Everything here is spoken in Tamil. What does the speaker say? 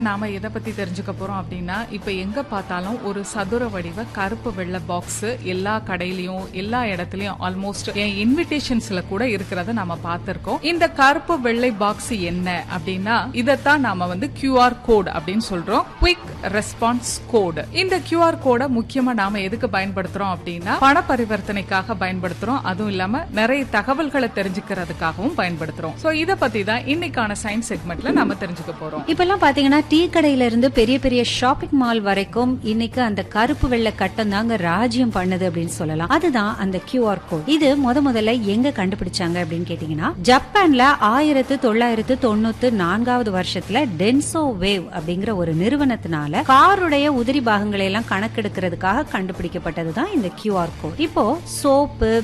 நாம எதை பத்தி தெரிஞ்சுக்க போறோம் அப்படின்னா இப்ப எங்க பார்த்தாலும் ஒரு சதுர வடிவ கருப்பு வெள்ளை பாக்ஸ் எல்லா கடையிலயும் எல்லா இடத்துலயும் ஆல்மோஸ்ட் என் இன்விடேஷன்ஸ்ல கூட இருக்கிறத நாம பார்த்திருக்கோம் இந்த கருப்பு வெள்ளை பாக்ஸ் என்ன அப்படின்னா இதைத்தான் நாம வந்து கியூஆர் கோட் அப்படின்னு சொல்றோம் குவிக் ரெஸ்பான்ஸ் கோடு இந்த கியூஆர் கோடை முக்கியமா நாம எதுக்கு பயன்படுத்துறோம் அப்படின்னா பண பரிவர்த்தனைக்காக பயன்படுத்துறோம் அதுவும் இல்லாம நிறைய தகவல்களை தெரிஞ்சுக்கிறதுக்காகவும் பயன்படுத்துறோம் சோ இத பத்தி தான் இன்னைக்கான சயின்ஸ் செக்மெண்ட்ல நாம தெரிஞ்சுக்க போறோம் இப்பெல்லாம் பாத்தீங்கன்னா டீ கடையில இருந்து பெரிய பெரிய ஷாப்பிங் மால் வரைக்கும் இன்னைக்கு அந்த கருப்பு வெள்ளை கட்டம் தாங்க ராஜ்யம் பண்ணுது அப்படின்னு சொல்லலாம் அதுதான் அந்த கியூஆர் கோட் இது முத முதல்ல எங்க கண்டுபிடிச்சாங்க அப்படின்னு கேட்டீங்கன்னா ஜப்பான்ல ஆயிரத்து தொள்ளாயிரத்து தொண்ணூத்து நான்காவது வருஷத்துல டென்சோ வேவ் அப்படிங்கிற ஒரு நிறுவனத்தினால காருடைய உதிரி பாகங்களை எல்லாம் கணக்கெடுக்கிறதுக்காக கண்டுபிடிக்கப்பட்டதுதான் இந்த கியூஆர் கோட் இப்போ சோப்பு